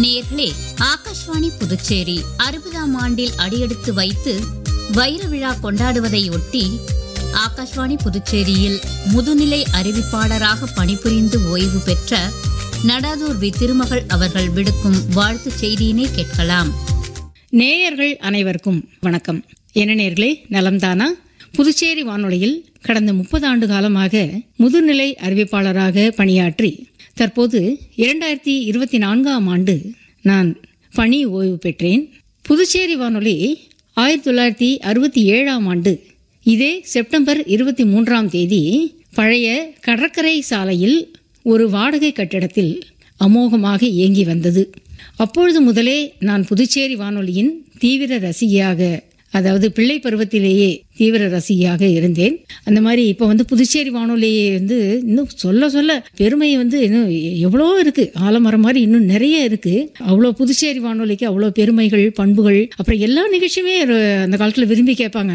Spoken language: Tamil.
நேர்களே ஆகாஷ்வாணி புதுச்சேரி அறுபதாம் ஆண்டில் அடியெடுத்து வைத்து வைர விழா கொண்டாடுவதையொட்டி ஆகாஷ்வாணி புதுச்சேரியில் முதுநிலை அறிவிப்பாளராக பணிபுரிந்து ஓய்வு பெற்ற நடாதூர் வி திருமகள் அவர்கள் விடுக்கும் வாழ்த்துச் செய்தியினை கேட்கலாம் நேயர்கள் அனைவருக்கும் வணக்கம் என்ன நேயர்களே நலம்தானா புதுச்சேரி வானொலியில் கடந்த முப்பது ஆண்டு காலமாக முதுநிலை அறிவிப்பாளராக பணியாற்றி தற்போது இரண்டாயிரத்தி இருபத்தி நான்காம் ஆண்டு நான் பணி ஓய்வு பெற்றேன் புதுச்சேரி வானொலி ஆயிரத்தி தொள்ளாயிரத்தி அறுபத்தி ஏழாம் ஆண்டு இதே செப்டம்பர் இருபத்தி மூன்றாம் தேதி பழைய கடற்கரை சாலையில் ஒரு வாடகை கட்டிடத்தில் அமோகமாக இயங்கி வந்தது அப்பொழுது முதலே நான் புதுச்சேரி வானொலியின் தீவிர ரசிகையாக அதாவது பிள்ளை பருவத்திலேயே தீவிர ரசிகையாக இருந்தேன் அந்த மாதிரி இப்போ வந்து புதுச்சேரி வானொலியை வந்து இன்னும் சொல்ல சொல்ல பெருமை வந்து இன்னும் எவ்வளோ இருக்கு ஆலமரம் மாதிரி இன்னும் நிறைய இருக்கு அவ்வளோ புதுச்சேரி வானொலிக்கு அவ்வளோ பெருமைகள் பண்புகள் அப்புறம் எல்லா நிகழ்ச்சியுமே ஒரு அந்த காலத்தில் விரும்பி கேட்பாங்க